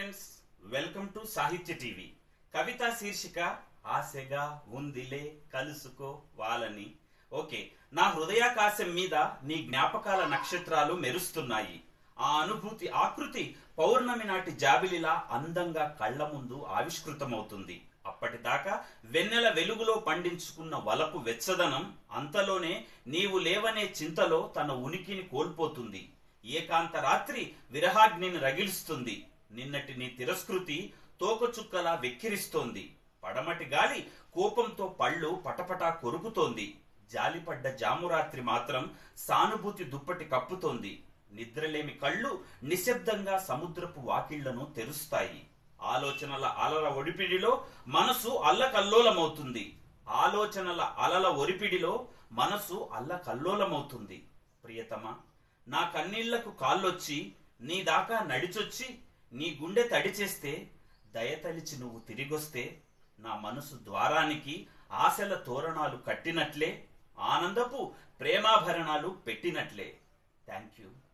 friends welcome to Sahitya TV కవిత శీర్షిక ఆశగా ఉందిలే కలుసుకో వాళ్ళని ఓకే నా హృదయాకాశం మీద నీ జ్ఞాపకాల నక్షత్రాలు మెరుస్తున్నాయి ఆ అనుభూతి ఆకృతి పౌర్ణమి నాటి జాబిలిలా అందంగా కళ్ళ ముందు ఆవిష్కృతమవుతుంది అప్పటిదాకా వెన్నెల వెలుగులో పండించుకున్న వలపు వెచ్చదనం అంతలోనే నీవు లేవనే చింతలో తన ఉనికిని కోల్పోతుంది ఏకాంత రాత్రి విరహాగ్నిని రగిలిస్తుంది నిన్నటి నీ తిరస్కృతి తోకచుక్కలా వెక్కిరిస్తోంది పడమటి గాలి కోపంతో పళ్ళు పటపటా కొరుకుతోంది జాలిపడ్డ జామురాత్రి మాత్రం సానుభూతి దుప్పటి కప్పుతోంది నిద్రలేమి కళ్ళు నిశ్శబ్దంగా సముద్రపు వాకిళ్లను తెరుస్తాయి ఆలోచనల అలల ఒడిపిడిలో మనసు అల్లకల్లోలమవుతుంది ఆలోచనల అలల ఒరిపిడిలో మనసు అల్లకల్లోలమవుతుంది ప్రియతమా నా కన్నీళ్లకు కాళ్ళొచ్చి నీ దాకా నడిచొచ్చి నీ గుండె తడిచేస్తే దయతలిచి నువ్వు తిరిగొస్తే నా మనసు ద్వారానికి ఆశల తోరణాలు కట్టినట్లే ఆనందపు ప్రేమాభరణాలు పెట్టినట్లే థ్యాంక్ యూ